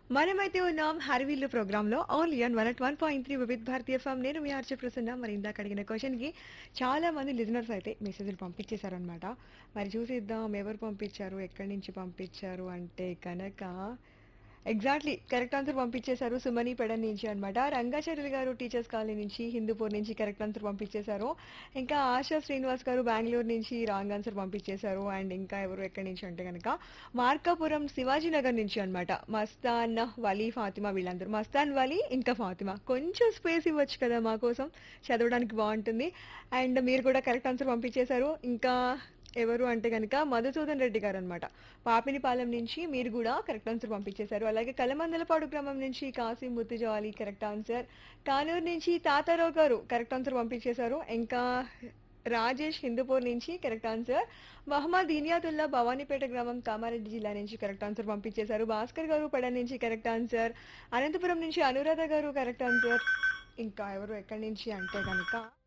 మనమైతే ఉన్నాం హరివిల్లు ప్రోగ్రాంలో only on one at one point three Vividh Bharati F M నేను మీ ఆర్చే ప్రసన్న మరి ఇందాక అడిగిన క్వశ్చన్కి చాలా మంది లిజనర్స్ అయితే మెసేజ్లు పంపించేశారనమాట మరి చూసిద్దాం ఎవరు పంపించారు ఎక్కడి నుంచి పంపించారు అంటే కనుక ఎగ్జాక్ట్లీ కరెక్ట్ ఆన్సర్ పంపించేశారు సుమని పెడన్ నుంచి అనమాట రంగాచార్యులు గారు టీచర్స్ కాలనీ నుంచి హిందూపూర్ నుంచి కరెక్ట్ ఆన్సర్ పంపించేశారు ఇంకా ఆశా శ్రీనివాస్ గారు బెంగళూరు నుంచి రాంగ్ ఆన్సర్ పంపించేశారు అండ్ ఇంకా ఎవరు ఎక్కడి నుంచి అంటే కనుక మార్కాపురం శివాజీ నగర్ నుంచి అనమాట మస్తాన్ వలీ ఫాతిమా వీళ్ళందరూ మస్తాన్ వలీ ఇంకా ఫాతిమా కొంచెం స్పేస్ ఇవ్వచ్చు కదా మా కోసం చదవడానికి బాగుంటుంది అండ్ మీరు కూడా కరెక్ట్ ఆన్సర్ పంపించేశారు ఇంకా ఎవరు అంటే కనుక మధుసూదన్ రెడ్డి గారు అనమాట పాపినిపాలెం నుంచి మీరు కూడా కరెక్ట్ ఆన్సర్ పంపించేశారు అలాగే కలమందలపాడు గ్రామం నుంచి కాశీ ముత్తుజవాలి కరెక్ట్ ఆన్సర్ కానూరు నుంచి తాతారావు గారు కరెక్ట్ ఆన్సర్ పంపించేశారు ఇంకా రాజేష్ హిందూపూర్ నుంచి కరెక్ట్ ఆన్సర్ మహమ్మద్ ఇనియాతుల్లా భవానీపేట గ్రామం కామారెడ్డి జిల్లా నుంచి కరెక్ట్ ఆన్సర్ పంపించేశారు భాస్కర్ గారు పడ నుంచి కరెక్ట్ ఆన్సర్ అనంతపురం నుంచి అనురాధ గారు కరెక్ట్ ఆన్సర్ ఇంకా ఎవరు ఎక్కడి నుంచి అంటే కనుక